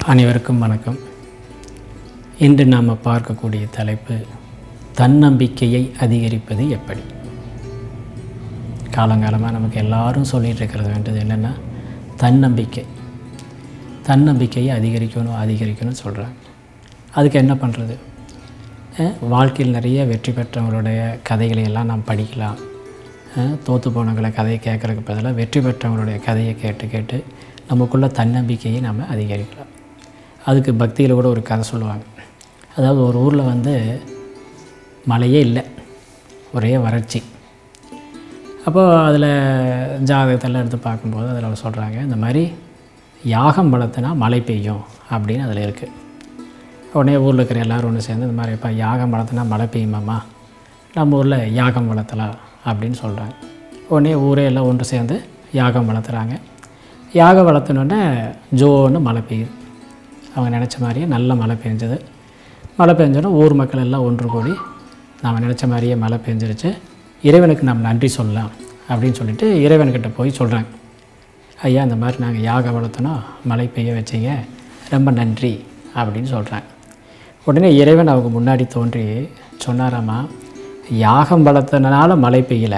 அனைவருக்கும் வணக்கம் இன்று நாம் பார்க்கக்கூடிய தலைப்பு தன்னம்பிக்கையை அதிகரிப்பது எப்படி காலங்காலமாக நமக்கு எல்லாரும் சொல்லிகிட்டு இருக்கிறது வேண்டியது என்னென்னா தன்னம்பிக்கை தன்னம்பிக்கையை அதிகரிக்கணும் அதிகரிக்கணும்னு சொல்கிறாங்க அதுக்கு என்ன பண்ணுறது வாழ்க்கையில் நிறைய வெற்றி பெற்றவங்களுடைய கதைகளை எல்லாம் நாம் படிக்கலாம் அஹ், தோத்து போனவங்களை கதையை கேட்குறதுக்கு பதிலாக வெற்றி பெற்றவங்களுடைய கதையை கேட்டு கேட்டு நமக்குள்ள தன்னம்பிக்கையை நம்ம அதிகரிக்கலாம் அதுக்கு பக்தியில் கூட ஒரு கதை சொல்லுவாங்க அதாவது ஒரு ஊரில் வந்து மழையே இல்லை ஒரே வறட்சி அப்போ அதில் ஜாதகத்தெல்லாம் எடுத்து பார்க்கும்போது அதில் சொல்கிறாங்க இந்த மாதிரி யாகம் வளர்த்துனா மழை பெய்யும் அப்படின்னு அதில் இருக்குது உடனே ஊரில் இருக்கிற எல்லோரும் ஒன்று சேர்ந்து இந்த மாதிரி இப்போ யாகம் வளர்த்துனா மழை பெய்யுமாம்மா நம்ம ஊரில் யாகம் வளர்த்தலாம் அப்படின்னு சொல்கிறாங்க உடனே ஊரே எல்லாம் ஒன்று சேர்ந்து யாகம் வளர்த்துறாங்க யாகம் வளர்த்துனோடனே ஜோன்னு மழை பெய்யுது அவங்க நினச்ச மாதிரியே நல்ல மழை பெஞ்சது மழை பெஞ்சோடனே ஊர் மக்கள் எல்லாம் ஒன்று கூடி நாம் நினச்ச மாதிரியே மழை பெஞ்சிருச்சு இறைவனுக்கு நாம் நன்றி சொல்லலாம் அப்படின்னு சொல்லிட்டு இறைவன்கிட்ட போய் சொல்கிறாங்க ஐயா இந்த மாதிரி நாங்கள் யாகம் வளர்த்தனோம் மழை பெய்ய வச்சீங்க ரொம்ப நன்றி அப்படின்னு சொல்கிறாங்க உடனே இறைவன் அவங்க முன்னாடி தோன்றி சொன்னாராமா யாகம் வளர்த்தனால மழை பெய்யல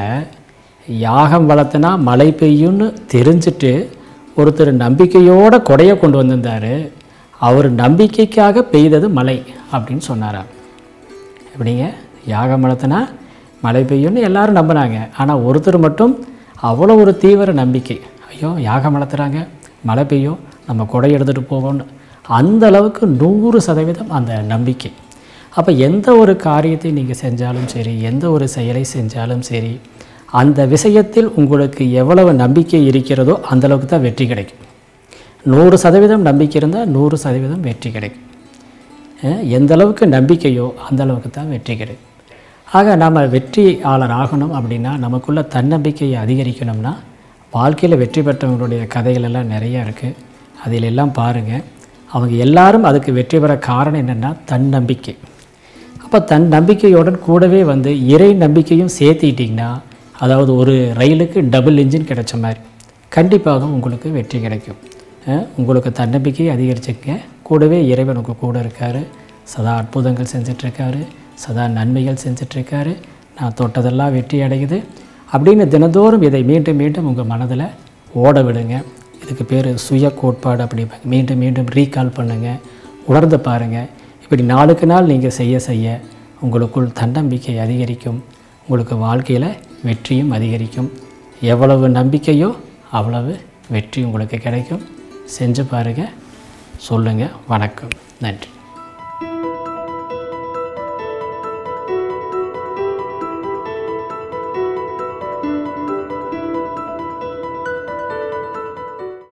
யாகம் வளர்த்தனா மழை பெய்யும்னு தெரிஞ்சுட்டு ஒருத்தர் நம்பிக்கையோட கொடையை கொண்டு வந்திருந்தார் அவர் நம்பிக்கைக்காக பெய்தது மழை அப்படின்னு சொன்னாராம் எப்படிங்க யாகம் வளர்த்தனா மழை பெய்யும்னு எல்லாரும் நம்பினாங்க ஆனால் ஒருத்தர் மட்டும் அவ்வளோ ஒரு தீவிர நம்பிக்கை ஐயோ யாகம் வளர்த்துறாங்க மழை பெய்யும் நம்ம கொடை எடுத்துகிட்டு போவோம்னு அந்த அளவுக்கு நூறு சதவீதம் அந்த நம்பிக்கை அப்போ எந்த ஒரு காரியத்தை நீங்கள் செஞ்சாலும் சரி எந்த ஒரு செயலை செஞ்சாலும் சரி அந்த விஷயத்தில் உங்களுக்கு எவ்வளவு நம்பிக்கை இருக்கிறதோ அந்த அளவுக்கு தான் வெற்றி கிடைக்கும் நூறு சதவீதம் நம்பிக்கை இருந்தால் நூறு சதவீதம் வெற்றி கிடைக்கும் அஹ் எந்த அளவுக்கு நம்பிக்கையோ அந்த அளவுக்கு தான் வெற்றி கிடைக்கும் ஆக நாம் வெற்றியாளர் ஆகணும் அப்படின்னா நமக்குள்ள தன்னம்பிக்கையை அதிகரிக்கணும்னா வாழ்க்கையில் வெற்றி பெற்றவங்களுடைய கதைகள் எல்லாம் நிறைய இருக்குது அதில் எல்லாம் பாருங்கள் அவங்க எல்லாரும் அதுக்கு வெற்றி பெற காரணம் என்னென்னா தன்னம்பிக்கை அப்போ தன் நம்பிக்கையுடன் கூடவே வந்து இறை நம்பிக்கையும் சேர்த்திட்டிங்கன்னா அதாவது ஒரு ரயிலுக்கு டபுள் இன்ஜின் கிடைச்ச மாதிரி கண்டிப்பாக உங்களுக்கு வெற்றி கிடைக்கும் அஹ் உங்களுக்கு தன்னம்பிக்கையை அதிகரிச்சுக்க கூடவே இறைவன் உங்க கூட இருக்கார் சதா அற்புதங்கள் செஞ்சிட்ருக்காரு சதா நன்மைகள் செஞ்சிட்ருக்காரு நான் தொட்டதெல்லாம் வெற்றி அடையுது அப்படின்னு தினந்தோறும் இதை மீண்டும் மீண்டும் உங்கள் மனதில் ஓட விடுங்க இதுக்கு பேர் சுய கோட்பாடு அப்படிம்பாங்க மீண்டும் மீண்டும் ரீகால் பண்ணுங்கள் உணர்ந்து பாருங்கள் இப்படி நாளுக்கு நாள் நீங்கள் செய்ய செய்ய உங்களுக்குள் தன்னம்பிக்கை அதிகரிக்கும் உங்களுக்கு வாழ்க்கையில் வெற்றியும் அதிகரிக்கும் எவ்வளவு நம்பிக்கையோ அவ்வளவு வெற்றி உங்களுக்கு கிடைக்கும் செஞ்சு பாருங்கள் சொல்லுங்கள் வணக்கம் நன்றி